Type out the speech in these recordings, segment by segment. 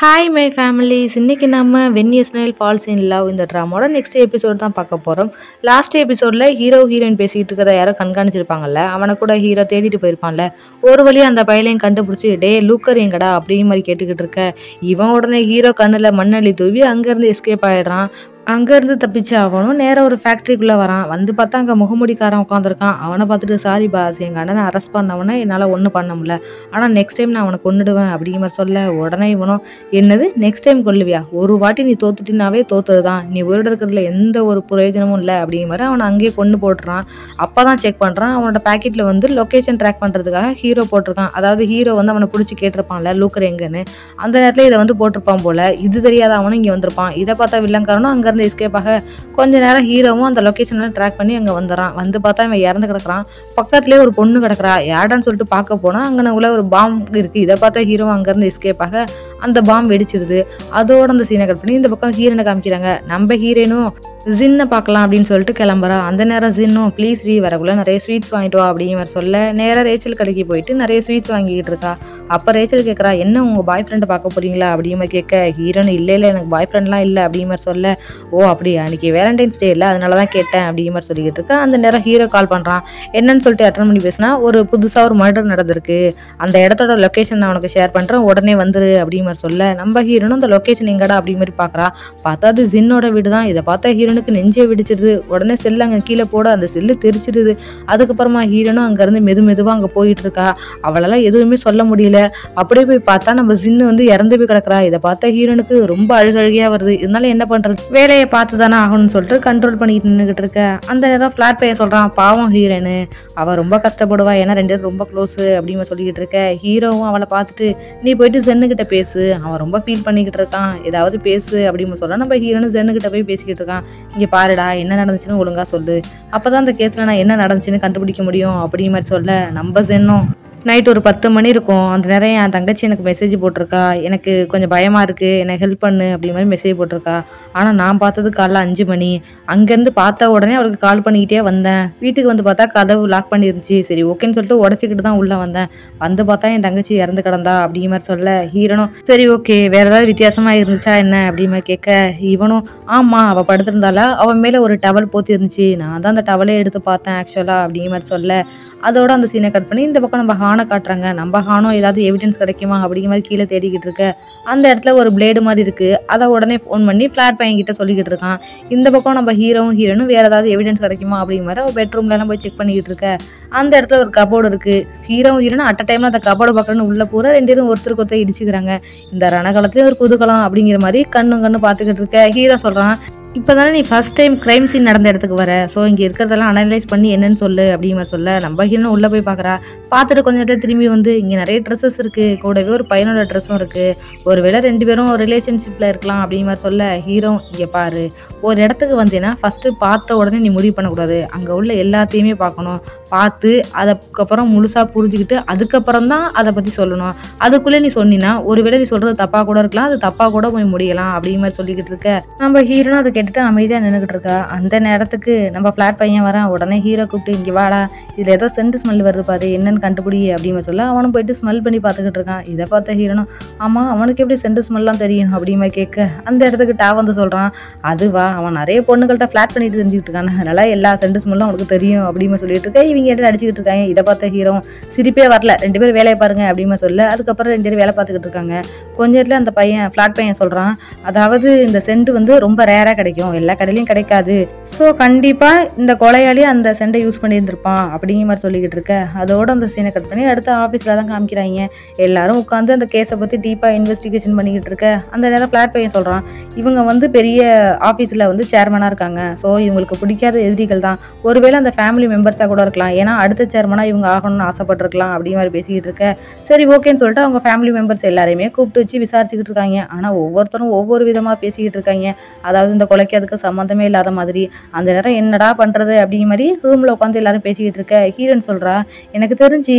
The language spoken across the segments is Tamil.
ஹாய் மை ஃபேமிலிஸ் இன்னைக்கு நம்ம வென் இஸ்னைல் ஃபால்ஸ் இன் லவ் இந்த ட்ராமாவோட நெக்ஸ்ட் எபிசோட் தான் பார்க்க போகிறோம் லாஸ்ட் எபிசோடில் ஹீரோ ஹீரோயின் பேசிக்கிட்டு இருக்கிறத யாரோ கண்காணிச்சிருப்பாங்கல்ல அவனை கூட ஹீரோ தேடிட்டு போயிருப்பான்ல ஒரு வழியாக அந்த பையலையும் கண்டுபிடிச்சி டே லூக்கர் எங்கடா அப்படிங்கிற மாதிரி கேட்டுக்கிட்டு இருக்க இவன் உடனே ஹீரோ கண்ணில் மண்ணள்ளி தூவி அங்கேருந்து எஸ்கேப் ஆயிடுறான் அங்கேருந்து தப்பிச்சு அவனும் நேராக ஒரு ஃபேக்ட்ரிக்குள்ளே வரான் வந்து பார்த்தா அங்கே முகமுடிக்காரன் உட்காந்துருக்கான் அவனை பார்த்துட்டு சாரி பாஸ் எங்கள் அண்ணனை அரெஸ்ட் பண்ணவனே என்னால் ஒன்றும் பண்ண முடியல ஆனால் நெக்ஸ்ட் டைம் நான் அவனை கொன்னுடுவேன் அப்படிங்கிற மாதிரி சொல்ல உடனே இவனும் என்னது நெக்ஸ்ட் டைம் கொல்லுவியா ஒரு வாட்டி நீ தோத்துட்டினாவே தோத்துறது தான் நீ உயிரோட இருக்கிறதுல எந்த ஒரு பிரயோஜனமும் இல்லை அப்படிங்கிற மாதிரி அவனை அங்கேயே கொண்டு போட்டுறான் அப்போ தான் செக் பண்ணுறான் அவனோட பேக்கெட்டில் வந்து லொக்கேஷன் ட்ராக் பண்ணுறதுக்காக ஹீரோ போட்டிருக்கான் அதாவது ஹீரோ வந்து அவனை பிடிச்சி கேட்டிருப்பான்ல லூக்கர் எங்கன்னு அந்த நேரத்தில் இதை வந்து போட்டிருப்பான் போல இது தெரியாத அவனும் இங்கே வந்திருப்பான் இதை பார்த்தா வில்லங்காரனும் அங்கேருந்து எஸ்கேப் ஆக கொஞ்ச நேரம் ஹீரோவும் அந்த லொக்கேஷனில் ட்ராக் பண்ணி அங்கே வந்துடுறான் வந்து பார்த்தா இவன் இறந்து கிடக்குறான் பக்கத்துலேயே ஒரு பொண்ணு கிடக்குறா யாடான்னு சொல்லிட்டு பார்க்க போனால் அங்கே உள்ள ஒரு பாம் இருக்குது இதை பார்த்தா ஹீரோ அங்கேருந்து எஸ்கேப் ஆக அந்த பாம் வெடிச்சிருது அதோட அந்த சீனை கட் பண்ணி இந்த பக்கம் ஹீரோனை காமிக்கிறாங்க நம்ம ஹீரோனும் ஜின்னை பார்க்கலாம் அப்படின்னு சொல்லிட்டு கிளம்புறா அந்த நேரம் ஜின்னும் ப்ளீஸ் ரீ வரக்குள்ள நிறைய ஸ்வீட்ஸ் வாங்கிட்டு வா அப்படிங்கிற மாதிரி சொல்ல நேராக ரேச்சல் கடைக்கு போயிட்டு நிறைய ஸ்வீட்ஸ் வாங்கிக்கிட்டு இருக்கா அப்போ ரேச்சல் கேட்குறா என்ன உங்கள் பாய் ஃப்ரெண்டை பார்க்க போறீங்களா அப்படிங்கிற மாதிரி கேட்க ஹீரோன் இல்லை இல்லை எனக்கு பாய் ஃப்ரெண்ட்லாம் இல்லை அப்படிங்கிற மாதிரி சொல்ல ஓ அப்படியா அன்றைக்கி வேலண்டைன்ஸ் டே இல்லை அதனால தான் கேட்டேன் அப்படிங்கிற மாதிரி சொல்லிக்கிட்டு இருக்கா அந்த நேரம் ஹீரோ கால் பண்ணுறான் என்னன்னு சொல்லிட்டு அட்டன் பண்ணி பேசினா ஒரு புதுசாக ஒரு மர்டர் நடந்திருக்கு அந்த இடத்தோட லொக்கேஷன் நான் உனக்கு ஷேர் பண்ணுறேன் உடனே வந்துரு அப்படிங்கிற மாதிரி சொல்ல நம்ம ஹீரோனும் அந்த லொக்கேஷன் எங்கடா அப்படிங்கிற மாதிரி பார்க்குறா பார்த்தா அது ஜின்னோட வீடு தான் இதை பார்த்தா ஹீரோனுக்கு நெஞ்சே வெடிச்சிருது உடனே செல்லு அங்கே கீழே போட அந்த செல்லு தெரிச்சிருது அதுக்கப்புறமா ஹீரோனும் அங்கேருந்து மெது மெதுவாக அங்கே போயிட்டு இருக்கா அவளால் எதுவுமே சொல்ல முடியல அப்படியே போய் பார்த்தா நம்ம ஜின்னு வந்து இறந்து போய் கிடக்குறா இதை பார்த்தா ஹீரோனுக்கு ரொம்ப அழுகழுகையாக வருது இருந்தாலும் என்ன பண்ணுறது வேலையை பார்த்து தானே ஆகணும்னு சொல்லிட்டு கண்ட்ரோல் பண்ணிட்டு நின்றுக்கிட்டு இருக்க அந்த நேரம் ஃப்ளாட் பையன் சொல்கிறான் பாவம் ஹீரோனு அவள் ரொம்ப கஷ்டப்படுவா ஏன்னா ரெண்டு பேரும் ரொம்ப க்ளோஸு அப்படின்னு சொல்லிக்கிட்டு இருக்க ஹீரோவும் அவளை பார்த்துட்டு நீ போயிட்டு ஜென்னுக்கிட்ட பேசு அவன் ரொம்ப ஃபீல் பண்ணிக்கிட்டு இருக்கான் ஏதாவது பேசு அப்படின்னு சொல்ல நம்ம ஹீரோனு ஜென்னுக்கிட்ட போய் பேசிக்கிட்டு இருக்கான் இங்கே பாருடா என்ன நடந்துச்சுன்னு ஒழுங்கா சொல்லு அப்பதான் அந்த கேஸில் நான் என்ன நடந்துச்சுன்னு கண்டுபிடிக்க முடியும் அப்படிங்கிற மாதிரி சொல்ல நம்ம ஜென்னும் நைட் ஒரு பத்து மணி இருக்கும் அந்த நேரம் என் தங்கச்சி எனக்கு மெசேஜ் போட்டிருக்கா எனக்கு கொஞ்சம் பயமா இருக்கு எனக்கு ஹெல்ப் பண்ணு அப்படி மாதிரி மெசேஜ் போட்டிருக்கா ஆனா நான் பார்த்தது காலைல அஞ்சு மணி அங்கேருந்து பார்த்த உடனே அவளுக்கு கால் பண்ணிக்கிட்டே வந்தேன் வீட்டுக்கு வந்து பார்த்தா கதவு லாக் பண்ணிருந்துச்சு சரி ஓகேன்னு சொல்லிட்டு உடச்சிக்கிட்டு தான் உள்ள வந்தேன் வந்து பார்த்தா என் தங்கச்சி இறந்து கிடந்தா அப்படிங்கிற மாதிரி சொல்ல ஹீரனும் சரி ஓகே வேற ஏதாவது வித்தியாசமா இருந்துச்சா என்ன அப்படி மாதிரி கேட்க இவனும் ஆமா அவ படுத்திருந்தால அவன் மேல ஒரு டவல் போத்தி இருந்துச்சு நான் தான் அந்த டவலே எடுத்து பார்த்தேன் ஆக்சுவலா அப்படிங்கிற மாதிரி சொல்ல அதோட அந்த சீனை கட் பண்ணி இந்த பக்கம் நம்ம ஹானை காட்டுறாங்க நம்ம ஹானோ ஏதாவது எவிடன்ஸ் கிடைக்குமா அப்படிங்கிற மாதிரி கீழே தேடிக்கிட்டு இருக்க அந்த இடத்துல ஒரு பிளேடு மாதிரி இருக்கு அதை உடனே ஃபோன் பண்ணி ஃபிளாட் பையன் கிட்ட சொல்லிக்கிட்டு இருக்கான் இந்த பக்கம் நம்ம ஹீரோவும் ஹீரோனும் வேற ஏதாவது எவிடன்ஸ் கிடைக்குமா அப்படிங்கிற மாதிரி அவள் பெட்ரூம்ல எல்லாம் போய் செக் பண்ணிக்கிட்டு இருக்க அந்த இடத்துல ஒரு கபோர்டு இருக்கு ஹீரோவும் ஹீரோனும் அட்ட டைம்ல அந்த கபோர்டு பார்க்கணும்னு உள்ள பூரா ரெண்டு பேரும் ஒருத்தருக்கு ஒருத்தர் இடிச்சுக்கிறாங்க இந்த ரணகாலத்துலயும் ஒரு குதூகலம் அப்படிங்கிற மாதிரி கண்ணு கண்ணு பார்த்துக்கிட்டு இருக்க ஹீரோ சொல்றான் இப்போதானே நீ ஃபர்ஸ்ட் டைம் க்ரைம் சீன் நடந்த இடத்துக்கு வர ஸோ இங்கே இருக்கிறதெல்லாம் அனலைஸ் பண்ணி என்னன்னு சொல்லு அப்படிங்கிற மாதிரி சொல்ல நம்ம ஹீரோனும் உள்ளே போய் பார்க்குறா பார்த்துட்டு கொஞ்ச நேரத்தில் திரும்பி வந்து இங்கே நிறைய ட்ரெஸ்ஸஸ் இருக்குது கூடவே ஒரு பையனோட ட்ரெஸ்ஸும் இருக்குது ஒருவேளை ரெண்டு பேரும் ரிலேஷன்ஷிப்பில் இருக்கலாம் அப்படிங்கிற மாதிரி சொல்ல ஹீரோ இங்கே பாரு ஒரு இடத்துக்கு வந்தீங்கன்னா ஃபஸ்ட்டு பார்த்த உடனே நீ முடிவு பண்ணக்கூடாது அங்கே உள்ள எல்லாத்தையுமே பார்க்கணும் பார்த்து அதுக்கப்புறம் முழுசாக புரிஞ்சுக்கிட்டு அதுக்கப்புறம் தான் அதை பற்றி சொல்லணும் அதுக்குள்ளே நீ சொன்னீங்கன்னா ஒருவேளை நீ சொல்கிறது தப்பாக கூட இருக்கலாம் அது தப்பாக கூட போய் முடியலாம் அப்படிங்கிற மாதிரி சொல்லிக்கிட்டு இருக்க நம்ம ஹீரோனும் அதை கேட்டுட்டு அமைதியாக நின்றுக்கிட்டு இருக்கா அந்த நேரத்துக்கு நம்ம ஃப்ளாட் பையன் வரான் உடனே ஹீரோ கூப்பிட்டு இங்கே வாடா இதில் ஏதோ சென்ட் ஸ்மெல் வருது பாரு என்னன்னு கண்டுபிடி அப்படின்னு சொல்ல அவனும் போயிட்டு ஸ்மெல் பண்ணி பார்த்துக்கிட்டு இருக்கான் இதை பார்த்த ஹீரோனும் ஆமாம் அவனுக்கு எப்படி சென்ட் ஸ்மெல்லாம் தெரியும் அப்படிமா கேட்க அந்த இடத்துக்கு டா வந்து சொல்கிறான் அதுவா அவன் நிறைய பொண்ணுகள்கிட்ட ஃப்ளாட் பண்ணிட்டு தெரிஞ்சுக்கிட்டு இருக்கான் அதனால எல்லா சென்ட் ஸ்மெல்லும் அவனுக்கு தெரியும் அப்படின்னு சொல்லிட்டு இருக்க இவங்க எல்லாம் அடிச்சுக்கிட்டு இருக்காங்க இதை பார்த்த ஹீரோ சிரிப்பே வரல ரெண்டு பேரும் வேலையை பாருங்க அப்படின்னு சொல்ல அதுக்கப்புறம் ரெண்டு பேரும் வேலை பார்த்துக்கிட்டு இருக்காங்க கொஞ்ச நேரத்தில் அந்த பையன் ஃப்ளாட் பையன் சொல்கிறான் அதாவது இந்த சென்ட் வந்து ரொம்ப ரேராக கிடைக்கும் எல்லா கடையிலையும் கிடைக்காது ஸோ கண்டிப்பாக இந்த கொலையாளி அந்த சென்டை யூஸ் பண்ணியிருந்திருப்பான் அப்படிங்கிற மாதிரி சொல்லிக்கிட்டு இருக்க அதோட அந்த சீனை கட் பண்ணி அடுத்த ஆஃபீஸில் தான் காமிக்கிறாங்க எல்லாரும் உட்காந்து அந்த கேஸை பற்றி டீப்பாக இன்வெஸ்டிகேஷன் பண்ணிக்கிட்டு இருக்க அந்த நேரம் ஃப்ளாட் பையன் சொல்கிறான் இவங்க வந்து பெரிய ஆஃபீஸில் வந்து சேர்மனாக இருக்காங்க ஸோ இவங்களுக்கு பிடிக்காத எதிரிகள் தான் ஒருவேளை அந்த ஃபேமிலி மெம்பர்ஸாக கூட இருக்கலாம் ஏன்னா அடுத்த சேர்மனாக இவங்க ஆகணும்னு ஆசைப்பட்டிருக்கலாம் அப்படிங்கிற மாதிரி பேசிக்கிட்டு இருக்க சரி ஓகேன்னு சொல்லிட்டு அவங்க ஃபேமிலி மெம்பர்ஸ் எல்லாரையுமே கூப்பிட்டு வச்சு விசாரிச்சுக்கிட்டு இருக்காங்க ஆனால் ஒவ்வொருத்தரும் ஒவ்வொரு விதமாக பேசிக்கிட்டு இருக்காங்க அதாவது இந்த கொலைக்கு அதுக்கு சம்மந்தமே இல்லாத மாதிரி அந்த நேரம் என்னடா பண்ணுறது அப்படிங்கிற மாதிரி ரூமில் உட்காந்து எல்லாரும் பேசிக்கிட்டு இருக்க ஹீரோன்னு சொல்கிறா எனக்கு தெரிஞ்சு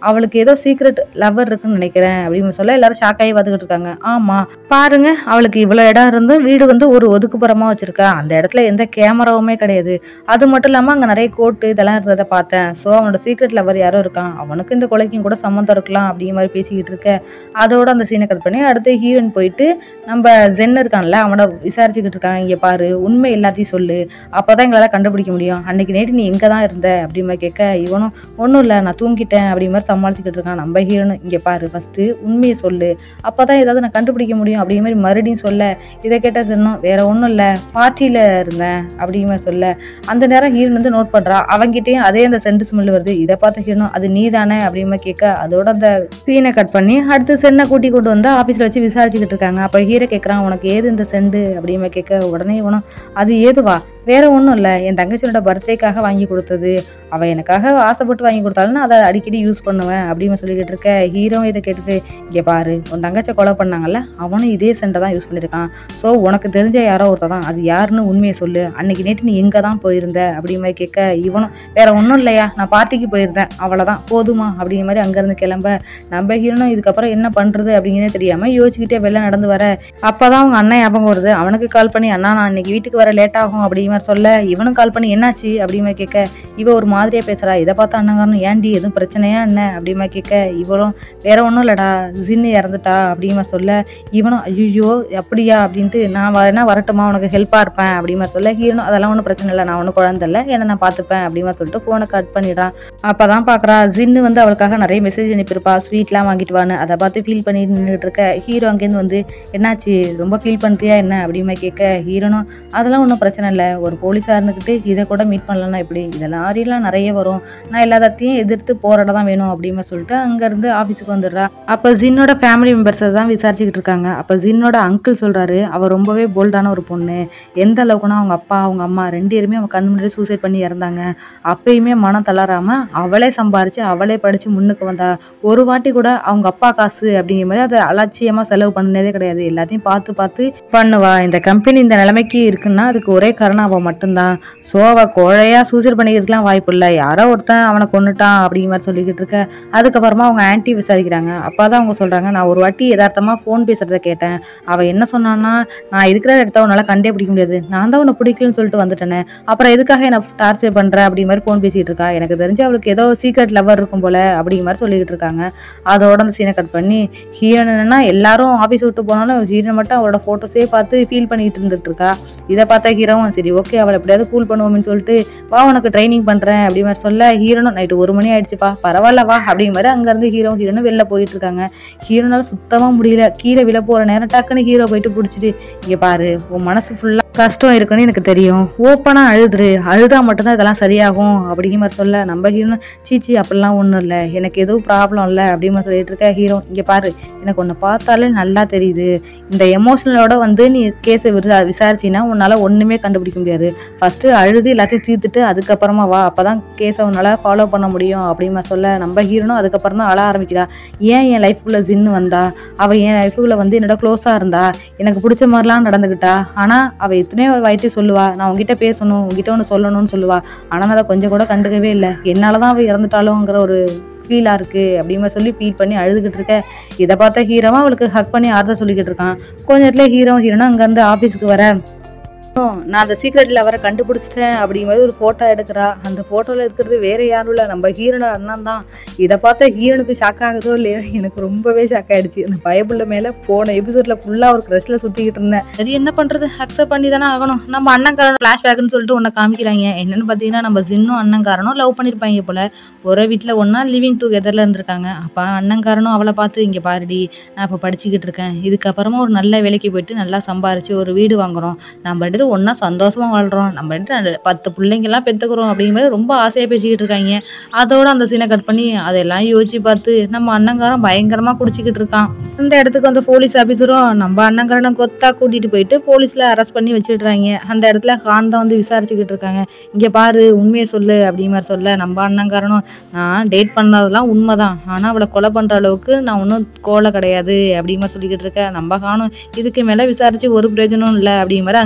அவளுக்கு ஏதோ சீக்ரெட் லவர் இருக்குன்னு நினைக்கிறேன் அப்படின்னு சொல்ல எல்லாரும் ஷாக் ஆகி பார்த்துக்கிட்டு இருக்காங்க ஆமா பாருங்க அவளுக்கு இவ்வளவு இடம் இருந்தும் வீடு வந்து ஒரு ஒதுக்குப்புறமா வச்சிருக்கா அந்த இடத்துல எந்த கேமராவுமே கிடையாது அது மட்டும் இல்லாம அங்க நிறைய கோட்டு இதெல்லாம் இருந்ததை பார்த்தேன் ஸோ அவனோட சீக்ரெட் லவர் யாரோ இருக்கான் அவனுக்கு இந்த கொலைக்கும் கூட சம்மந்தம் இருக்கலாம் அப்படிங்கிற மாதிரி பேசிக்கிட்டு இருக்க அதோட அந்த சீனை கட் பண்ணி அடுத்து ஹீரோயின் போயிட்டு நம்ம ஜென் இருக்கான்ல அவனை விசாரிச்சுக்கிட்டு இருக்காங்க இங்க பாரு உண்மை எல்லாத்தையும் சொல்லு அப்பதான் எங்களால கண்டுபிடிக்க முடியும் அன்னைக்கு நைட்டு நீ எங்க தான் இருந்த அப்படிங்கிற மாதிரி கேட்க இவனும் ஒன்றும் இல்லை நான் தூங்கிட்டேன் அப்படிங்கிற மாதிரி சமாளிச்சுக்கிட்டு இருக்கான் நம்ம ஹீரோனு இங்க பாரு ஃபர்ஸ்ட் உண்மையை சொல்லு அப்பதான் ஏதாவது நான் கண்டுபிடிக்க முடியும் அப்படிங்கிற மாதிரி மறுபடியும் சொல்ல இதை கேட்ட சொன்னோம் வேற ஒன்றும் இல்லை பார்ட்டியில இருந்தேன் அப்படிங்கிற மாதிரி சொல்ல அந்த நேரம் ஹீரோன் வந்து நோட் பண்றா அவங்கிட்டயும் அதே அந்த சென்ட் ஸ்மெல் வருது இதை பார்த்த ஹீரோனும் அது நீ தானே அப்படிங்கிற மாதிரி கேட்க அதோட அந்த சீனை கட் பண்ணி அடுத்து சென்னை கூட்டி கொண்டு வந்து ஆஃபீஸில் வச்சு விசாரிச்சுக்கிட்டு இருக்காங்க அப்போ ஹீரோ கேட்குறான் உனக்கு ஏது இந்த செண்டு அப்படிங்கிற மாதிரி கேட்க உடனே இவனும் அது ஏதுவா வேற ஒன்றும் இல்லை என் தங்கச்சியோட பர்த்டேக்காக வாங்கி கொடுத்தது அவள் எனக்காக ஆசைப்பட்டு வாங்கி கொடுத்தாலும் நான் அதை அடிக்கடி யூஸ் பண்ணுவேன் அப்படின்னு சொல்லிக்கிட்டு இருக்க ஹீரோ இதை கேட்டுட்டு இங்கே பாரு உன் தங்கச்சை கொலை பண்ணாங்கல்ல அவனும் இதே சென்டை தான் யூஸ் பண்ணியிருக்கான் ஸோ உனக்கு தெரிஞ்ச யாரோ ஒருத்தர் தான் அது யாருன்னு உண்மையை சொல்லு அன்னைக்கு நேற்று நீ எங்கே தான் போயிருந்த அப்படிங்கிற மாதிரி கேட்க இவனும் வேற ஒன்றும் இல்லையா நான் பார்ட்டிக்கு போயிருந்தேன் அவ்வளோதான் போதுமா அப்படிங்கிற மாதிரி அங்கேருந்து கிளம்ப நம்ம ஹீரோனும் இதுக்கப்புறம் என்ன பண்ணுறது அப்படிங்கிறதே தெரியாமல் யோசிச்சுக்கிட்டே வெளில நடந்து வர அப்பதான் அவங்க அண்ணன் ஞாபகம் வருது அவனுக்கு கால் பண்ணி அண்ணா நான் இன்னைக்கு வீட்டுக்கு வர லேட் ஆகும் அப்படிங்கிற மாதிரி சொல்ல இவனும் கால் பண்ணி என்னாச்சு அப்படிங்கிற மாதிரி கேட்க இவ ஒரு மாதிரியா பேசுறா இதை பார்த்தா அண்ணங்காரனும் ஏன்டி எதுவும் பிரச்சனையா என்ன அப்படிங்கிற மாதிரி கேட்க இவளும் வேற ஒன்றும் இல்லடா ஜின்னு இறந்துட்டா அப்படிங்கிற மாதிரி சொல்ல இவனும் ஐயோ அப்படியா அப்படின்ட்டு நான் வரேன்னா வரட்டுமா உனக்கு ஹெல்ப்பாக இருப்பேன் அப்படிங்கிற மாதிரி சொல்ல ஹீரோனும் அதெல்லாம் ஒன்றும் பிரச்சனை இல்லை நான் ஒன்றும் குழந்தை இல்லை என்ன நான் பார்த்துப்பேன் அப்படிங்கிற மாதிரி சொல்லிட்டு ஃபோனை கட் பண்ணிடுறான் அப்பதான் பார்க்கறா ஜின்னு வந்து அவளுக்காக நிறைய மெசேஜ் அனுப்பியிருப்பா ஸ்வீட்லாம் வாங்கிட்டு வான்னு அதை பார்த்து ஃபீல் பண்ணி நின்றுட்டு இருக்க ஹீரோ அங்கேருந்து வந்து என்னாச்சு ரொம்ப ஃபீல் பண்ணுறியா என்ன அப்படிமா கேட்க ஹீரோனும் அதெல்லாம் ஒன்றும் பிரச்சனை இல்லை ஒரு போலீஸாக இருந்துக்கிட்டு இதை கூட மீட் பண்ணலன்னா இப்படி இதெல்லாம் ஆரியெல்லாம் நிறைய வரும் நான் எல்லாத்தையும் எதிர்த்து போராட தான் வேணும் அப்படின்னு சொல்லிட்டு அங்கேருந்து ஆஃபீஸுக்கு வந்துடுறா அப்போ ஜின்னோட ஃபேமிலி மெம்பர்ஸை தான் விசாரிச்சுக்கிட்டு இருக்காங்க அப்போ ஜின்னோட அங்கிள் சொல்கிறாரு அவள் ரொம்பவே போல்டான ஒரு பொண்ணு எந்த அளவுக்குன்னா அவங்க அப்பா அவங்க அம்மா ரெண்டு பேருமே அவன் கண் முன்னாடி சூசைட் பண்ணி இறந்தாங்க அப்பயுமே மனம் தளராம அவளே சம்பாரிச்சு அவளே படிச்சு முன்னுக்கு வந்தா ஒரு வாட்டி கூட அவங்க அப்பா காசு அப்படிங்கிற மாதிரி அதை அலட்சியமா செலவு பண்ணதே கிடையாது எல்லாத்தையும் பார்த்து பார்த்து பண்ணுவா இந்த கம்பெனி இந்த நிலைமைக்கு இருக்குன்னா அதுக்கு ஒரே காரணம் அவ மட்டும்தான் ஸோ அவ கோழையா சூசைட் பண்ணிக்கிறதுக்குலாம் வாய்ப்பு இல்லை யாரோ ஒருத்தன் அவனை கொன்னுட்டான் அப்படிங்கிற மாதிரி சொல்லிக்கிட்டு இருக்க அதுக்கப்புறமா அவங்க ஆன்ட்டி விசாரிக்கிறாங்க அப்பதான் அவங்க சொல்றாங்க நான் ஒரு வாட்டி யதார்த்தமா ஃபோன் பேசுறத கேட்டேன் அவ என்ன சொன்னான்னா நான் இருக்கிற இடத்த உன்னால கண்டே பிடிக்க முடியாது நான் தான் உன்னை பிடிக்கலன்னு சொல்லிட்டு வந்துட்டேனே அப்புறம் எதுக்காக என்ன டார்ச்சர் பண்ற அப்படி மாதிரி ஃபோன் பேசிட்டு இருக்கா எனக்கு தெரிஞ்சு அவளுக்கு ஏதோ சீக்ரெட் லவர் இருக்கும் போல அப்படிங்கிற மாதிரி சொல்லிக்கிட்டு இருக்காங்க அதோட அந்த சீனை கட் பண்ணி ஹீரோன் என்னன்னா எல்லாரும் ஆஃபீஸ் விட்டு போனாலும் ஹீரோன் மட்டும் அவளோட ஃபோட்டோஸே பார்த்து ஃபீல் பண்ணிட்டு இருந்துட்டு இருக்கா இதை பார்த்தா ஹீரோவும் சரி ஓகே அவளை எப்படியாவது கூல் பண்ணுவோம்னு சொல்லிட்டு வா உனக்கு ட்ரைனிங் பண்றேன் அப்படி மாதிரி சொல்ல ஹீரோனும் நைட்டு ஒரு மணி ஆயிடுச்சுப்பா பரவாயில்ல வா அப்படிங்கிற மாதிரி அங்கேருந்து ஹீரோ ஹீரோனும் வெளில போயிட்டு இருக்காங்க ஹீரோனால சுத்தமா முடியல கீழே விழ போற நேரம் டக்குன்னு ஹீரோ போயிட்டு பிடிச்சிட்டு இங்க பாரு உன் மனசு ஃபுல்லா கஷ்டம் இருக்குன்னு எனக்கு தெரியும் ஓப்பனா அழுதுரு அழுதா மட்டும்தான் இதெல்லாம் சரியாகும் அப்படிங்கிற மாதிரி சொல்ல நம்ம ஹீரோ சீச்சி அப்படிலாம் ஒன்றும் இல்லை எனக்கு எதுவும் ப்ராப்ளம் இல்லை அப்படிங்கிற மாதிரி சொல்லிட்டு இருக்க ஹீரோ இங்க பாரு எனக்கு உன்னை பார்த்தாலே நல்லா தெரியுது இந்த எமோஷனலோட வந்து நீ கேஸை விசாரிச்சின்னா உன்னால ஒண்ணுமே கண்டுபிடிக்க முடியாது ஃபர்ஸ்ட் அழுது எல்லாத்தையும் தீர்த்துட்டு அதுக்கப்புறமா வா அப்பதான் கேஸை உன்னால ஃபாலோ பண்ண முடியும் அப்படிங்கிற மாதிரி சொல்ல நம்ம ஹீரோனும் அதுக்கப்புறம் தான் அழ ஆரம்பிக்கிறா ஏன் என் லைஃப்குள்ள ஜின்னு வந்தா அவ என் லைஃப்குள்ள வந்து என்னோட க்ளோஸா இருந்தா எனக்கு பிடிச்ச மாதிரிலாம் நடந்துக்கிட்டா ஆனா அவ எத்தனையோ வாய்ட்டி சொல்லுவா நான் உங்ககிட்ட பேசணும் உங்ககிட்ட ஒன்று சொல்லணும்னு சொல்லுவா ஆனா நான் அதை கொஞ்சம் கூட கண்டுக்கவே இல்லை என்னாலதான் அவ இறந்துட்டாலோங்கிற ஒரு ஃபீலாக இருக்கு அப்படிங்கிற மாதிரி சொல்லி ஃபீல் பண்ணி அழுதுகிட்டு இருக்க இதை பார்த்த ஹீரோவா அவளுக்கு ஹக் பண்ணி ஆறுதல் சொல்லிக்கிட்டு இருக்கான் கொஞ்ச நேரத்துல ஹீரோ ஹீரோனும் அங்கேருந்து ஆஃபீஸுக்கு வர ஓ, நான் அந்த சீக்ரெட் லவரை கண்டுபிடிச்சிட்டேன் அப்படிங்கிற மாதிரி ஒரு போட்டோ எடுக்கிறா அந்த போட்டோல இருக்கிறது வேற யாரும் இல்லை நம்ம ஹீரோட அண்ணன் தான் இதை பார்த்தா ஹீரோனுக்கு ஷாக் ஆகுதோ இல்லையோ எனக்கு ரொம்பவே ஷாக் ஆயிடுச்சு அந்த பயபுள்ள மேல போன எபிசோட்ல ஃபுல்லா ஒரு க்ரெஷ்ல சுத்திக்கிட்டு இருந்தேன் சரி என்ன பண்றது அக்செப்ட் பண்ணி தானே ஆகணும் நம்ம அண்ணன்காரன் ஃபிளாஷ்பேக்னு சொல்லிட்டு உன்னை காமிக்கிறாங்க என்னன்னு பார்த்தீங்கன்னா நம்ம ஜின்னும் அண்ணன்காரனும் லவ் பண்ணிருப்பாங்க போல ஒரே வீட்டில் ஒன்றா லிவிங் டுகெதரில் இருந்திருக்காங்க அப்போ அண்ணன்காரனும் அவளை பார்த்து இங்கே பாருடி நான் இப்போ படிச்சுக்கிட்டு இருக்கேன் இதுக்கப்புறமா ஒரு நல்ல வேலைக்கு போயிட்டு நல்லா சம்பாரிச்சு ஒரு வீடு வாங்குறோம் நம்ம ரெண்டு பேரும் ஒன்றா சந்தோஷமா வாழ்றோம் நம்ம ரெண்டு பேரும் பத்து பிள்ளைங்கெல்லாம் பெற்றுக்கிறோம் அப்படிங்கிற மாதிரி ரொம்ப ஆசையாக பேசிக்கிட்டு இருக்காங்க அதோட அந்த சீனை கட் பண்ணி அதெல்லாம் யோசிச்சு பார்த்து நம்ம அண்ணங்காரன் பயங்கரமாக குடிச்சிக்கிட்டு இருக்கான் இந்த இடத்துக்கு வந்து போலீஸ் ஆஃபீஸரும் நம்ம அண்ணங்காரனை கொத்தா கூட்டிட்டு போயிட்டு போலீஸ்ல அரெஸ்ட் பண்ணி வச்சிடுறாங்க அந்த இடத்துல கான் தான் வந்து விசாரிச்சுக்கிட்டு இருக்காங்க இங்க பாரு உண்மையை சொல்லு அப்படிங்கிற மாதிரி சொல்ல நம்ம அண்ணங்காரனும் நான் டேட் பண்ணதெல்லாம் உண்மைதான் ஆனா அவளை கொலை பண்ற அளவுக்கு நான் ஒன்றும் கோலை கிடையாது அப்படிங்கிற மாதிரி சொல்லிக்கிட்டு இருக்கேன் நம்ம காணும் இதுக்கு மேல விசாரிச்சு ஒரு பிரயோஜனம் இல்லை அப்படிங்கிற மாதிரி அங்கிருந்து வெளியே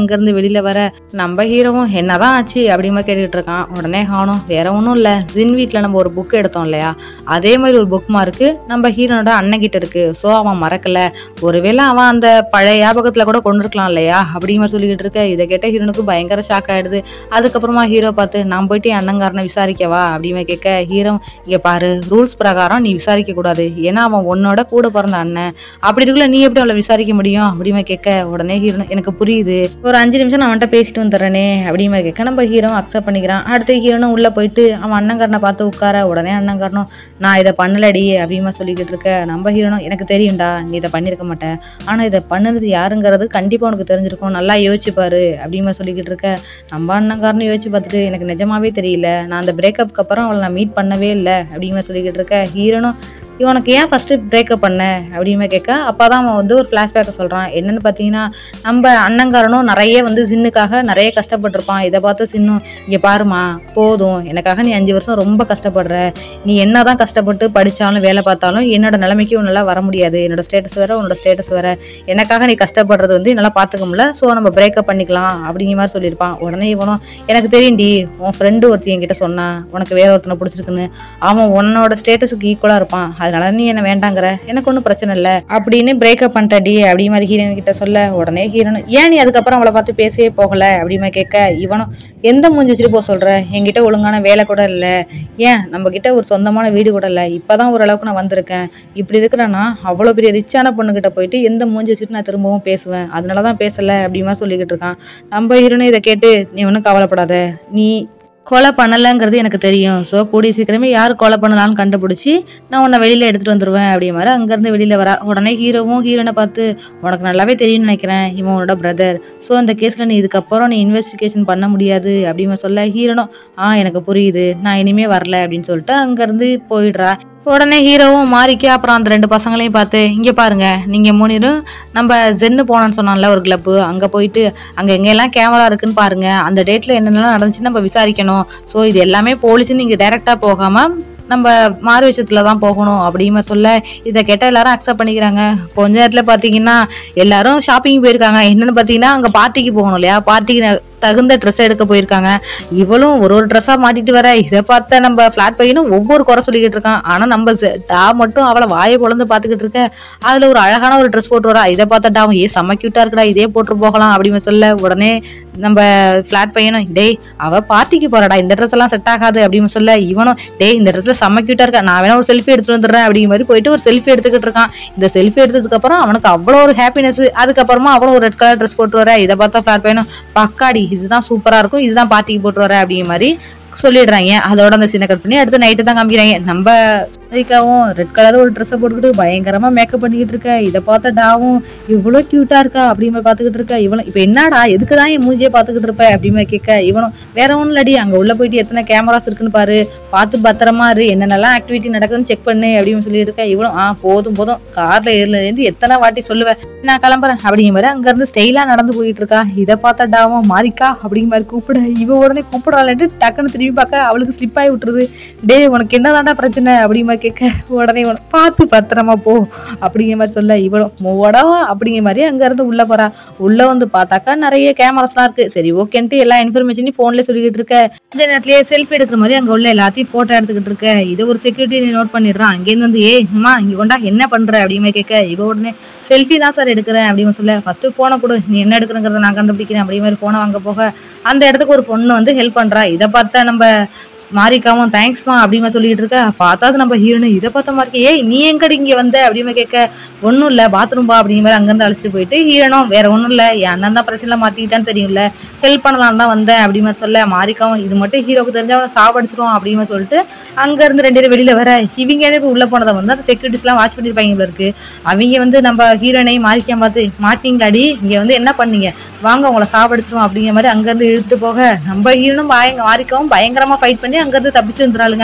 வெளியில வர நம்ம ஹீரோவும் என்னதான் ஆச்சு அப்படிமா கேட்டுக்கிட்டு இருக்கான் உடனே காணும் வேற ஒன்றும் இல்லை ஜின் வீட்டில் நம்ம ஒரு புக் எடுத்தோம் இல்லையா அதே மாதிரி ஒரு புக் மார்க்கு நம்ம ஹீரோனோட அண்ணன் கிட்ட இருக்கு ஸோ அவன் மறக்கல ஒருவேளை அவன் அந்த பழைய ஞாபகத்தில் கூட கொண்டு இருக்கலாம் இல்லையா அப்படிங்கிற சொல்லிக்கிட்டு இருக்க இதை கேட்ட ஹீரோனுக்கு பயங்கர ஷாக் ஆயிடுது அதுக்கப்புறமா ஹீரோ பார்த்து நான் போயிட்டு என் அண்ணங்காரனை விசாரிக்கவா அப்படின்னு கேட்க ஹீரோ இங்கே பாரு ரூல்ஸ் பிரகாரம் நீ விசாரிக்க கூடாது ஏன்னா அவன் உன்னோட கூட பிறந்த அண்ணன் அப்படி இருக்குள்ள நீ எப்படி அவளை விசாரிக்க முடியும் அப்படின்னு கேட்க உடனே ஹீரோ எனக்கு புரியுது ஒரு அஞ்சு நிமிஷம் நான் அவன்கிட்ட பேசிட்டு வந்துடுறேனே அப்படின்னு கேட்க நம்ம ஹீரோ அக்செப்ட் பண்ணிக்கிறான் அடுத்து ஹீரோனும் உள்ள போயிட்டு அவன் அண்ணங்காரனை பார்த்து உட்கார உடனே அண்ணங்காரனும் நான் இதை பண்ணலடி அப்படிமா சொல்லிக்கிட்டு இருக்க நம்ம ஹீரோனும் எனக்கு தெரியும்டா நீ இதை பண்ணியிருக்க மாட்டேன் ஆனா இதை பண்ணுனது யாருங்கிறது கண்டிப்பா உனக்கு தெரிஞ்சிருக்கும் நல்லா யோசிச்சு பாரு அப்படிமா சொல்லிக்கிட்டு இருக்க நம்ம அண்ணங்காரனும் யோசிச்சு பார்த்துட்டு எனக்கு நிஜமாவே தெரியல நான் அந்த பிரேக்கப்க்கு அப்புறம் அவளை நான் மீட் பண்ணவே இல்லை அப்படிமா சொல்லிக்கிட்டு இருக்க ஹீரோனும் இவனுக்கு ஏன் ஃபர்ஸ்ட் பிரேக்கப் பண்ண அப்படின்னு கேட்க அப்பதான் அவன் வந்து ஒரு ஃப்ளாஷ்பேக்கை சொல்றான் என்னன்னு பார்த்தீங்கன்னா நம்ம அண்ணங்காரனும் நிறைய வந்து சின்னுக்காக நிறைய கஷ்டப்பட்டிருப்பான் இதை பார்த்து சின்னும் இங்கே பாருமா போதும் எனக்காக நீ அஞ்சு வருஷம் ரொம்ப கஷ்டப்படுற நீ என்னதான் கஷ்டப்பட்டு படிச்சாலும் வேலை பார்த்தாலும் என்னோட நிலைமைக்கு உன்னால வர முடியாது என்னோட ஸ்டேட்டஸ் வேற உன்னோட ஸ்டேட்டஸ் வேற எனக்காக நீ கஷ்டப்படுறது வந்து என்னால் பார்த்துக்க முடியல ஸோ நம்ம பிரேக்கப் பண்ணிக்கலாம் அப்படிங்கிற மாதிரி சொல்லியிருப்பான் உடனே இவனும் எனக்கு தெரியும்டி உன் ஃப்ரெண்டு ஒருத்தி என்கிட்ட சொன்னான் உனக்கு வேற ஒருத்தனை பிடிச்சிருக்குன்னு அவன் உன்னோட ஸ்டேட்டஸுக்கு ஈக்குவலாக இருப்பான் அதனால நீ என்ன வேண்டாங்கிற எனக்கு ஒன்றும் பிரச்சனை இல்லை அப்படின்னு பிரேக்கப் பண்ணிட்டடி அப்படி மாதிரி ஹீரோயின் கிட்ட சொல்ல உடனே ஹீரோன் ஏன் நீ அதுக்கப்புறம் அவளை பார்த்து பேசவே போகல அப்படிமா கேட்க இவனும் எந்த மூஞ்சி வச்சுட்டு போக சொல்ற என்கிட்ட ஒழுங்கான வேலை கூட இல்லை ஏன் நம்ம கிட்ட ஒரு சொந்தமான வீடு கூட இல்லை இப்பதான் ஓரளவுக்கு நான் வந்திருக்கேன் இப்படி இருக்கிறேன்னா அவ்வளோ பெரிய ரிச்சான பொண்ணுகிட்ட போயிட்டு எந்த மூஞ்சி வச்சுட்டு நான் திரும்பவும் பேசுவேன் அதனால தான் பேசல அப்படிமா சொல்லிக்கிட்டு இருக்கான் நம்ம ஹீரோனு இதை கேட்டு நீ ஒன்றும் கவலைப்படாத நீ கொலை பண்ணலைங்கிறது எனக்கு தெரியும் ஸோ கூடிய சீக்கிரமே யார் கொலை பண்ணலாம்னு கண்டுபிடிச்சி நான் உன்னை வெளியில் எடுத்துகிட்டு வந்துடுவேன் அப்படிங்கிற மாதிரி அங்கேருந்து வெளியில் வரா உடனே ஹீரோவும் ஹீரோனை பார்த்து உனக்கு நல்லாவே தெரியும்னு நினைக்கிறேன் இவன் உன்னோட பிரதர் ஸோ அந்த கேஸில் நீ இதுக்கப்புறம் நீ இன்வெஸ்டிகேஷன் பண்ண முடியாது அப்படின்னு சொல்ல ஹீரோனும் ஆ எனக்கு புரியுது நான் இனிமே வரல அப்படின்னு சொல்லிட்டு அங்கேருந்து போயிடுறா உடனே ஹீரோவும் மாறிக்க அப்புறம் அந்த ரெண்டு பசங்களையும் பார்த்து இங்கே பாருங்க நீங்கள் மூணிரும் நம்ம ஜென்னு போனோன்னு சொன்னான்ல ஒரு கிளப்பு அங்கே போயிட்டு அங்கே எங்கெல்லாம் கேமரா இருக்குன்னு பாருங்க அந்த டேட்டில் என்னென்னலாம் நடந்துச்சுன்னு நம்ம விசாரிக்கணும் ஸோ இது எல்லாமே போலீஸ்னு நீங்கள் டைரெக்டாக போகாமல் நம்ம மாறு விஷயத்துல தான் போகணும் அப்படிங்கிற மாதிரி சொல்ல இதை கேட்ட எல்லாரும் அக்செப்ட் பண்ணிக்கிறாங்க கொஞ்ச நேரத்துல பாத்தீங்கன்னா எல்லாரும் ஷாப்பிங் போயிருக்காங்க என்னன்னு பாத்தீங்கன்னா அங்க பார்ட்டிக்கு போகணும் இல்லையா பார்ட்டிக்கு தகுந்த ட்ரெஸ் எடுக்க போயிருக்காங்க இவளும் ஒரு ஒரு ட்ரெஸ்ஸா மாட்டிட்டு வர இதை பார்த்த நம்ம ஃபிளாட் பையனும் ஒவ்வொரு குறை சொல்லிக்கிட்டு இருக்கான் ஆனா நம்ம செ- டா மட்டும் அவளை வாயை பொழந்து பாத்துக்கிட்டு இருக்க அதுல ஒரு அழகான ஒரு ட்ரெஸ் போட்டு வரா இதை பார்த்தா டாவும் ஏ செம்ம கியூட்டா இருக்குடா இதே போட்டு போகலாம் அப்படின்னு சொல்ல உடனே நம்ம ஃபிளாட் பையனும் டேய் அவ பார்ட்டிக்கு போறாடா இந்த ட்ரெஸ் எல்லாம் செட் ஆகாது அப்படின்னு சொல்ல இவனும் டேய் இந்த ட்ரெஸ்ல செம்ம கியூட்டா இருக்கா நான் வேணா ஒரு செல்ஃபி எடுத்துட்டு வந்துடுறேன் அப்படிங்கிற மாதிரி போயிட்டு ஒரு செல்ஃபி எடுத்துக்கிட்டு இருக்கான் இந்த செல்ஃபி எடுத்ததுக்கு அப்புறம் அவனுக்கு அவ்வளோ ஒரு ஹாப்பினஸ் அதுக்கப்புறமா அவ்வளோ ஒரு ரெட் கலர் ட்ரெஸ் போட்டு வர இதை பார்த்தா ஃபிளாட் பையனும் பக்காடி இதுதான் சூப்பரா இருக்கும் இதுதான் பார்ட்டிக்கு போட்டு வர அப்படிங்கிற மாதிரி சொல்லிடுறாங்க அதோட அந்த சீனை கட் பண்ணி அடுத்து நைட்டு தான் காமிக்கிறாங்க நம்ம சரிக்காவும் ரெட் கலர் ஒரு ட்ரெஸ்ஸை போட்டுக்கிட்டு பயங்கரமா மேக்கப் பண்ணிக்கிட்டு இருக்க இதை பார்த்த டாவும் இவ்வளோ கியூட்டா இருக்கா அப்படின்னு பார்த்துக்கிட்டு இருக்க இவனும் இப்போ என்னடா எதுக்கு தான் என் மூஞ்சியை பார்த்துக்கிட்டு இருப்ப அப்படின்னு கேட்க இவனும் வேற ஒன்றும் இல்லடி அங்கே உள்ள போயிட்டு எத்தனை கேமராஸ் இருக்குன்னு பாரு பார்த்து பத்திரமா இரு என்னென்னலாம் ஆக்டிவிட்டி நடக்குதுன்னு செக் பண்ணு அப்படின்னு சொல்லிட்டு இருக்க இவனும் ஆ போதும் போதும் கார்ல ஏறுல இருந்து எத்தனை வாட்டி சொல்லுவேன் நான் கிளம்புறேன் அப்படிங்கிற மாதிரி அங்க இருந்து ஸ்டைலா நடந்து போயிட்டு இருக்கா இதை பார்த்தா டாவும் மாறிக்கா அப்படிங்கிற மாதிரி கூப்பிட இவ உடனே கூப்பிடாலன்ட்டு டக்குன்னு திரும்பி பார்க்க அவளுக்கு ஸ்லிப் ஆகி விட்டுருது டேய் உனக்கு என்னதான்டா பிரச்சனை அப்படிங்கிற மாதிரி கேட்க உடனே இவனை பார்த்து பத்திரமா போ அப்படிங்கிற மாதிரி சொல்ல இவளும் மூவடா அப்படிங்கிற மாதிரி அங்க இருந்து உள்ள போறா உள்ள வந்து பார்த்தாக்கா நிறைய கேமராஸ்லாம் இருக்கு சரி ஓகேன்ட்டு எல்லா இன்ஃபர்மேஷனையும் போன்ல சொல்லிக்கிட்டு இருக்க இந்த நேரத்திலேயே செல்ஃபி எடுக்கிற மாதிரி அங்க உள்ள எல்லாத்தையும் போட்டோ எடுத்துக்கிட்டு இருக்க இது ஒரு செக்யூரிட்டி நோட் பண்ணிடுறான் அங்கேருந்து வந்து ஏய் அம்மா இங்க கொண்டா என்ன பண்ற அப்படிங்கிற மாதிரி கேட்க இவ உடனே செல்ஃபி தான் சார் எடுக்கிறேன் அப்படின்னு சொல்ல ஃபர்ஸ்ட் போனை கொடு நீ என்ன எடுக்கிறங்கிறத நான் கண்டுபிடிக்கிறேன் அப்படி மாதிரி போனை வாங்க போக அந்த இடத்துக்கு ஒரு பொண்ணு வந்து ஹெல்ப் பண்றா இதை பார்த்தா நம்ம மாறிக்காவும் தேங்க்ஸ்மா அப்படிமா சொல்லிட்டு இருக்க பார்த்தா அது நம்ம ஹீரோனு இதை பார்த்த மாதிரி ஏய் நீ எங்கடி இங்க வந்த அப்படிமா கேட்க ஒன்றும் இல்லை பாத்ரூம் பா அப்படிங்கிற மாதிரி அங்கேருந்து அழைச்சிட்டு போயிட்டு ஹீரோனும் வேற ஒன்றும் இல்லை என் அண்ணன் தான் பிரச்சனை மாத்திக்கிட்டான்னு தெரியும்ல ஹெல்ப் பண்ணலாம் தான் வந்தேன் அப்படி மாதிரி சொல்ல மாறிக்காவும் இது மட்டும் ஹீரோக்கு தெரிஞ்சா அவனை சாவடிச்சிரும் அப்படின்னு மாதிரி சொல்லிட்டு அங்க இருந்து ரெண்டு பேரும் வெளியில வர இவங்க என்ன உள்ள போனதை வந்து அந்த செக்யூரிட்டிஸ்லாம் வாட்ச் பண்ணிருப்பாங்க போல இருக்கு அவங்க வந்து நம்ம ஹீரோனை மாறிக்காம பார்த்து மாட்டீங்களாடி இங்க வந்து என்ன பண்ணீங்க வாங்க உங்களை சாவடிச்சிரும் அப்படிங்கிற மாதிரி அங்கேருந்து இழுத்துட்டு போக நம்ம ஹீரோனும் பயங்க மாறிக்கவும் பயங்கரமா ஃபைட் பண்ணி அங்கேருந்து தப்பிச்சு வந்துடுறாளுங்க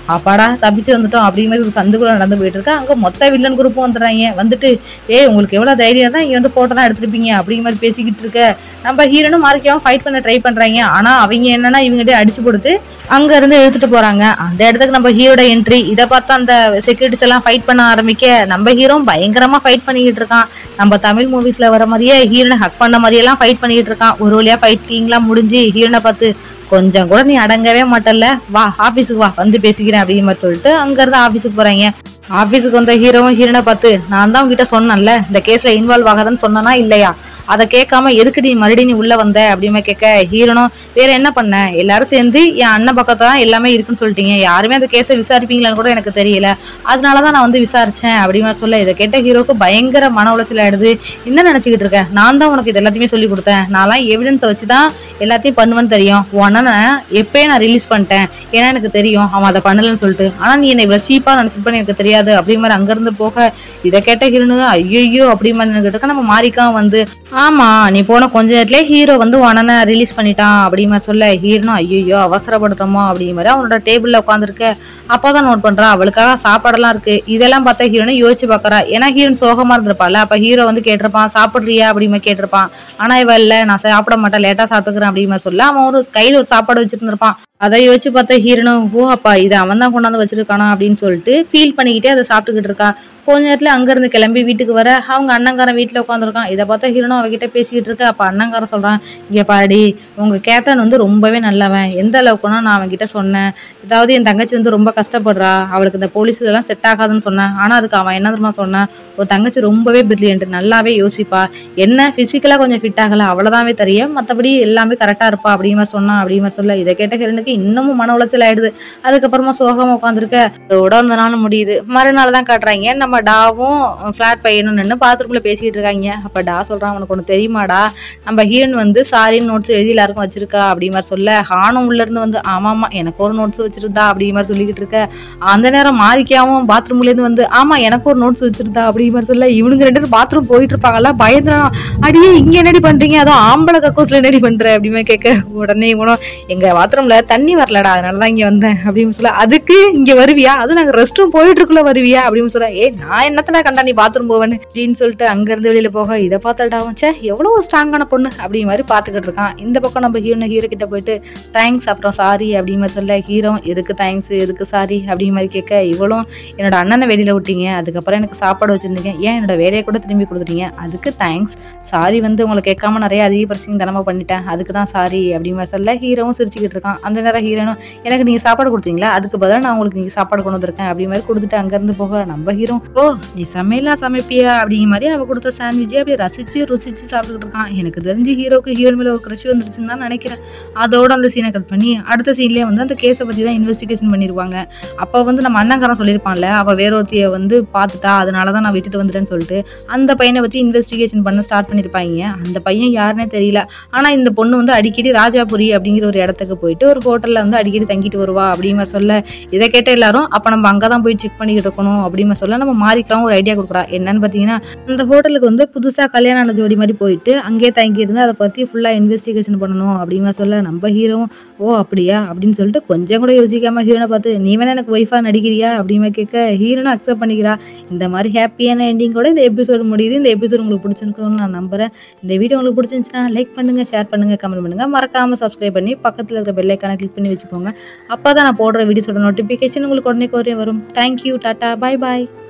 அப்பாடா தப்பிச்சு வந்துட்டோம் அப்படிங்கிற மாதிரி ஒரு சந்துக்குள்ள நடந்து போயிட்டு இருக்கா அங்க மொத்த வில்லன் குரூப்பும் வந்துடுறாங்க வந்துட்டு ஏய் உங்களுக்கு எவ்வளவு தைரியம் தான் இங்க வந்து போட்டோ தான் எடுத்திருப்பீங்க அப்படிங்கிற மாதிரி பேசிக்கிட்டு இருக்க நம்ம ஹீரோனும் மார்க்கியாவும் ஃபைட் பண்ண ட்ரை பண்றாங்க ஆனா அவங்க என்னன்னா இவங்ககிட்ட அடிச்சு கொடுத்து அங்க இருந்து இழுத்துட்டு போறாங்க அந்த இடத்துக்கு நம்ம ஹீரோட என்ட்ரி இதை பார்த்து அந்த செக்யூரிட்டிஸ் எல்லாம் ஃபைட் பண்ண ஆரம்பிக்க நம்ம ஹீரோ பயங்கரமா ஃபைட் பண்ணிக்கிட்டு இருக்கான் நம்ம தமிழ் மூவிஸ்ல வர மாதிரியே ஹீரோனை ஹக் பண்ண மாதிரியெல்லாம் ஃபைட் பண்ணிக்கிட்டு இருக்கான் ஒரு வழியா ஃபைட்டிங்லாம் முடிஞ்சு ஹீரோனை பார்த்து கொஞ்சம் கூட நீ அடங்கவே மாட்டல்ல வா ஆபீஸுக்கு வா வந்து பேசிக்கிறேன் அப்படிங்கிற மாதிரி சொல்லிட்டு அங்க இருந்து ஆபீஸுக்கு போறாங்க ஆபீஸுக்கு வந்த ஹீரோவும் ஹீரோனை பார்த்து நான் தான் உங்ககிட்ட சொன்னேன்ல இந்த கேஸ்ல இன்வால்வ் ஆகாதன்னு சொன்னனா இல்லையா அதை கேட்காம எதுக்கு நீ மறுபடியும் நீ உள்ள வந்த அப்படின்னு கேட்க ஹீரோனும் வேற என்ன பண்ண எல்லாரும் சேர்ந்து என் அண்ணன் பக்கத்துல தான் எல்லாமே இருக்குன்னு சொல்லிட்டீங்க யாருமே அந்த கேஸை விசாரிப்பீங்களான்னு கூட எனக்கு தெரியல அதனாலதான் நான் வந்து விசாரிச்சேன் அப்படின்னு மாதிரி சொல்ல இதை கேட்ட ஹீரோக்கு பயங்கர மன உளைச்சல் ஆயிடுது என்ன நினைச்சுக்கிட்டு இருக்க நான் தான் உனக்கு இது எல்லாத்தையுமே சொல்லி கொடுத்தேன் நான்லாம் எவிடன்ஸை வச்சு தான் எல்லாத்தையும் பண்ணுவேன்னு தெரியும் உன் அண்ணனை எப்பயே நான் ரிலீஸ் பண்ணிட்டேன் ஏன்னா எனக்கு தெரியும் அவன் அதை பண்ணலன்னு சொல்லிட்டு ஆனா நீ என்னை இவ்வளவு சீப்பா நினைச்சிருப்பேன்னு எனக்கு தெரியாது அப்படிங்கிற மாதிரி அங்கிருந்து போக இதை கேட்ட ஹீரோனு ஐயோ அப்படி மாதிரி இருக்க நம்ம மாறிக்கா வந்து ஆமா நீ போன கொஞ்ச நேரத்திலே ஹீரோ வந்து உன் அண்ணனை ரிலீஸ் பண்ணிட்டான் அப்படிங்கிற மாதிரி சொல்ல ஹீரோனும் ஐயோ அவசரப்படுத்துறோமோ அப்படிங்கிற மாதிரி அவனோட டேபிள்ல உட்காந்துருக்க அப்பதான் நோட் பண்றா அவளுக்காக சாப்பாடெல்லாம் இருக்கு இதெல்லாம் பார்த்தா ஹீரோனை யோசிச்சு பாக்குறா ஏன்னா ஹீரோன் சோகமா இருந்திருப்பாள் அப்ப ஹீரோ வந்து கேட்டிருப்பான் சாப்பிடுறியா அப்படிங்கிற மாதிரி கேட்டிருப்பான் ஆனா இவ இல்ல நான் சாப்பிட மாட்டேன் லேட்டா சாப்பிட்டுக்கிறேன் அப்படிங்கிற மாதிரி சொல்ல அவன் ஒரு கையில ஒரு சாப்பாடு வச்சிருந்திருப்பான் அதை யோசிச்சு பார்த்தா ஹீரோனும் ஓ அப்பா இதை அவன் தான் கொண்டாந்து வச்சிருக்கானா அப்படின்னு சொல்லிட்டு ஃபீல் பண்ணிக்கிட்டே அதை சாப்பிட்டுக்கிட்டு இருக்கா கொஞ்ச நேரத்துல அங்க இருந்து கிளம்பி வீட்டுக்கு வர அவங்க அண்ணங்காரன் வீட்டுல உட்காந்துருக்கான் இதை பார்த்தா ஹீரோனும் அவகிட்ட பேசிக்கிட்டு இருக்க அப்ப அண்ணங்காரன் சொல்றான் இங்க பாடி உங்க கேப்டன் வந்து ரொம்பவே நல்லவன் எந்த அளவுக்குன்னா நான் அவன்கிட்ட சொன்னேன் அதாவது என் தங்கச்சி வந்து ரொம்ப கஷ்டப்படுறா அவளுக்கு இந்த போலீஸ் இதெல்லாம் செட் ஆகாதுன்னு சொன்னேன் ஆனா அதுக்கு அவன் என்ன தெரியுமா சொன்னான் ஒரு தங்கச்சி ரொம்பவே பிரில்லியன்ட் நல்லாவே யோசிப்பா என்ன பிசிக்கலா கொஞ்சம் ஃபிட் ஆகல அவ்வளவுதாவே தெரியும் மத்தபடி எல்லாமே கரெக்டா இருப்பா அப்படிங்கிற மாதிரி சொன்னான் அப்படிங்கிற மாதிரி சொல்ல இதை கேட்ட ஹிரனுக்கு இன்னமும் மன உளைச்சல் ஆயிடுது அதுக்கப்புறமா சோகமா உட்காந்துருக்க இதோட அந்த நாள் முடியுது மறுநாள் தான் காட்டுறாங்க நம்ம டாவும் ஃபிளாட் பையனும் நின்று பாத்ரூம்ல பேசிக்கிட்டு இருக்காங்க அப்ப டா சொல்றான் உனக்கு ஒன்று தெரியுமாடா நம்ம ஹீரோன் வந்து சாரின்னு நோட்ஸ் எழுதி எல்லாருக்கும் வச்சிருக்கா அப்படிங்கிற மாதிரி சொல்ல ஹானும் உள்ள இருந்து வந்து ஆமாமா எனக்கு ஒரு நோட்ஸ் வச்சிருந்தா அப்படிங்கிற மாதிரி சொல்லிக்கிட்டு இருக்க அந்த நேரம் மாரிக்காவும் பாத்ரூம்ல இருந்து வந்து ஆமா எனக்கு ஒரு நோட்ஸ் வச்சிருந்தா அப்படிங்கிற மாதிரி சொல்ல இவனுங்க ரெண்டு பேரும் பாத்ரூம் போயிட்டு இருப்பாங்கல்ல பயந்துறான் அடியே இங்க என்னடி பண்றீங்க அதுவும் ஆம்பளை கக்கூஸ்ல என்னடி பண்ற அப்படின்னு கேட்க உடனே இவனும் எங்க பாத்ரூம்ல தண்ணி வரலடா அதனாலதான் இங்க வந்தேன் அப்படின்னு சொல்ல அதுக்கு இங்க வருவியா அது நாங்க ரெஸ்ட் ரூம் போயிட்டு இருக்குள்ள வருவியா அப்படின்னு சொல்ல ஏ நான் என்னத்தடா கண்டா நீ பாத்ரூம் போவேன்னு அப்படின்னு சொல்லிட்டு அங்க இருந்து வெளியில போக இதை பார்த்துட்டா வச்சே எவ்வளவு ஸ்ட்ராங்கான பொண்ணு அப்படிங்கிற மாதிரி பாத்துக்கிட்டு இருக்கான் இந்த பக்கம் நம்ம ஹீரோ ஹீரோ கிட்ட போயிட்டு தேங்க்ஸ் அப்புறம் சாரி அப்படிங்கிற மாதிரி சொல்ல ஹீரோ எதுக்கு தேங்க்ஸ் எதுக்கு சாரி அப்படிங்கிற மாதிரி கேட்க இவளும் என்னோட அண்ணனை வெளியில விட்டீங்க அதுக்கப்புறம் எனக்கு சாப்பாடு வச்சிருந்தீங்க ஏன் என்னோட வேலையை கூட திரும்பி கொடுத்துட்டீங்க அதுக்கு தேங்க்ஸ் சாரி வந்து உங்களை கேட்காம நிறைய அதிக பிரச்சனை தனமா பண்ணிட்டேன் அதுக்கு தான் சாரி அப்படிங்கிற மாதிரி சொல்ல ஹீரோவும் சிரிச்சுக்கிட்டு இருக்கான் அந்த நேரம் ஹீரோனும் எனக்கு நீங்க சாப்பாடு கொடுத்தீங்களா அதுக்கு பதிலா நான் உங்களுக்கு நீங்க சாப்பாடு கொண்டு வந்திருக்கேன் அப்படி மாதிரி கொடுத்துட்டு அங்க இருந்து போக நம்ம ஹீரோ ஓ நீ சமையலா சமைப்பியா அப்படிங்கிற மாதிரி அவ கொடுத்த சாண்ட்விட்சை அப்படியே ரசிச்சு ருசிச்சு சாப்பிட்டுக்கிட்டு இருக்கான் எனக்கு தெரிஞ்சு ஹீரோக்கு ஹீரோ மேல ஒரு கிரஷ் வந்துருச்சுன்னு தான் நினைக்கிறேன் அதோட அந்த சீனை கட் பண்ணி அடுத்த சீன்லயே வந்து அந்த கேஸை பத்தி தான் இன்வெஸ்டிகேஷன் பண்ணிருவாங்க அப்ப வந்து நம்ம அண்ணங்காரன் சொல்லியிருப்பான்ல அவ வேற ஒருத்திய வந்து பார்த்துட்டா அதனால தான் நான் விட்டுட்டு வந்துட்டேன்னு சொல்லிட்டு அந்த பையனை பத்தி இன்வெஸ்டிகேஷன் பண்ண ஸ்டார்ட் பண்ணிருப்பாங்க அந்த பையன் யாருன்னே தெரியல ஆனா இந்த பொண்ணு வந்து அடிக்கடி ராஜாபுரி அப்படிங்கிற ஒரு இடத்துக்கு போயிட்டு ஒரு ஹோட்டல்ல வந்து அடிக்கடி தங்கிட்டு வருவா அப்படிங்கிற சொல்ல இதை கேட்ட எல்லாரும் அப்ப நம்ம அங்கதான் போய் செக் பண்ணிக்கிட்டு இருக்கணும் அப்படிங்கிற சொல்ல நம்ம மாரிக்காவும் ஒரு ஐடியா கொடுக்குறா என்னன்னு பாத்தீங்கன்னா அந்த ஹோட்டலுக்கு வந்து புதுசா கல்யாணம் ஆன ஜோடி மாதிரி போயிட்டு அங்கேயே தங்கி இருந்து அதை பத்தி ஃபுல்லா இன்வெஸ்டிகேஷன் பண்ணணும் அப்படிங்கிற சொல்ல நம்ம ஹீரோவும் ஓ அப்படியா அப்படின்னு சொல்லிட்டு கொஞ்சம் கூட யோசிக்காம ஹீரோனை பார்த்து நீ வேணா எனக்கு ஒய்ஃபா நடிக்கிறியா அப்படிங்கிற கேட்க ஹீரோனும் அக்செப்ட் பண்ணிக்கிறா இந்த மாதிரி ஹாப்பியான எண்டிங்கோட இந்த எபிசோடு முடியுது இந்த எபிசோடு உங்களுக்கு பிடிச்சிருக்குன்னு நான் நம்புறேன் இந்த வீடியோ உங்களுக்கு பிடிச்சிருந்துச்சுன்னா லைக் பண்ணுங்க ஷேர் பண்ணுங்க கமெண்ட் பண்ணுங்க மறக்காம சப்ஸ்கிரைப் பண்ணி பக்கத்துல இருக்கிற பெல் ஐக்கானை கிளிக் பண்ணி வச்சுக்கோங்க அப்பதான் நான் போடுற வீடியோஸோட நோட்டிபிகேஷன் உங்களுக்கு உடனே கோரே வரும் தேங்க்யூ டாடா பை பாய்